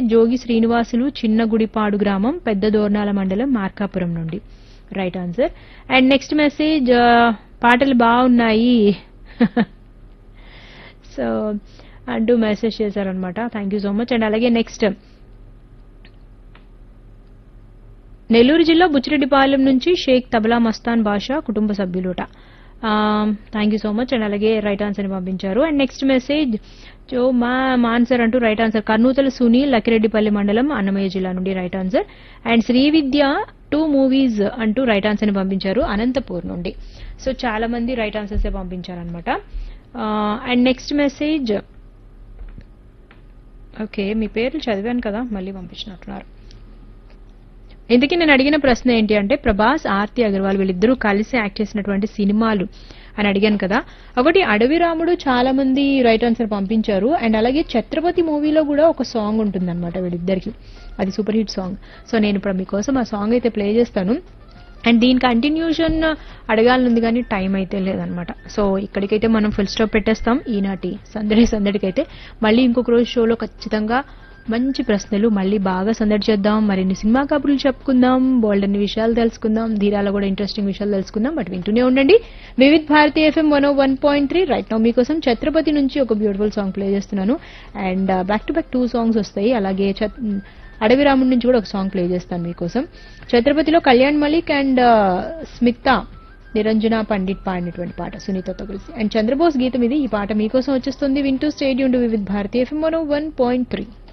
జోగి శ్రీనివాసులు చిన్నగుడిపాడు గ్రామం పెద్ద దోర్నాల మండలం మార్కాపురం నుండి right answer and next message పాటలు బాగున్నాయి సో అంటూ మెసేజ్ చేశారనమాట thank you so much and అలాగే నెక్స్ట్ నెల్లూరు జిల్లా బుచ్చిరెడ్డిపాలెం నుంచి షేక్ తబలా మస్తాన్ బాషా కుటుంబ సభ్యులుట thank you so much and అలాగే రైట్ ఆన్సర్ పంపించారు అండ్ నెక్స్ట్ మెసేజ్ సో మా ఆన్సర్ అంటూ రైట్ ఆన్సర్ కర్నూతల సునీల్ లక్కిరెడ్డిపల్లి మండలం అన్నమయ్య జిల్లా నుండి right answer and Sri Vidya two movies అంటూ రైట్ ఆన్సర్ ని పంపించారు అనంతపూర్ నుండి సో చాలా మంది రైట్ ఆన్సర్స్ పంపించారనమాట అండ్ నెక్స్ట్ మెసేజ్ ఓకే మీ పేర్లు చదివాను కదా మళ్ళీ పంపించినట్టున్నారు ఇంతకీ నేను అడిగిన ప్రశ్న ఏంటి అంటే ప్రభాస్ ఆర్తి అగర్వాల్ వీళ్ళిద్దరూ కలిసి యాక్ట్ చేసినటువంటి సినిమాలు అని అడిగాను కదా ఒకటి అడవి రాముడు చాలా మంది రైట్ ఆన్సర్ పంపించారు అండ్ అలాగే ఛత్రపతి మూవీలో కూడా ఒక సాంగ్ ఉంటుందన్నమాట వీళ్ళిద్దరికి అది సూపర్ హిట్ సాంగ్ సో నేను ఇప్పుడు మీకోసం ఆ సాంగ్ అయితే ప్లే చేస్తాను అండ్ దీని కంటిన్యూషన్ అడగాలనుంది కానీ టైం అయితే లేదనమాట సో ఇక్కడికైతే మనం ఫుల్ స్టాప్ పెట్టేస్తాం ఈనాటి సందడి సందడికైతే మళ్ళీ ఇంకొక రోజు షోలో ఖచ్చితంగా మంచి ప్రశ్నలు మళ్ళీ బాగా సందడి చేద్దాం మరిన్ని సినిమా కబుర్లు చెప్పుకుందాం బోల్డ్ అన్ని విషయాలు తెలుసుకుందాం ధీరాలో కూడా ఇంట్రెస్టింగ్ విషయాలు తెలుసుకుందాం బట్ వింటూనే ఉండండి Vividh Bharati FM one one point three right now మీకోసం ఛత్రపతి నుంచి ఒక బ్యూటిఫుల్ సాంగ్ ప్లే చేస్తున్నాను and back to back two songs వస్తాయి అలాగే ఛత్- అడవి రాముడి నుంచి కూడా ఒక సాంగ్ ప్లే చేస్తాను మీకోసం ఛత్రపతిలో కళ్యాణ్ మలిక్ అండ్ స్మిత నిరంజన పండిట్ పాడినటువంటి పాట సునీతతో కలిసి అండ్ చంద్రబోస్ గీతం ఇది ఈ పాట మీకోసం వచ్చేస్తుంది వింటూ stay tuned Vividh Bharati FM one point three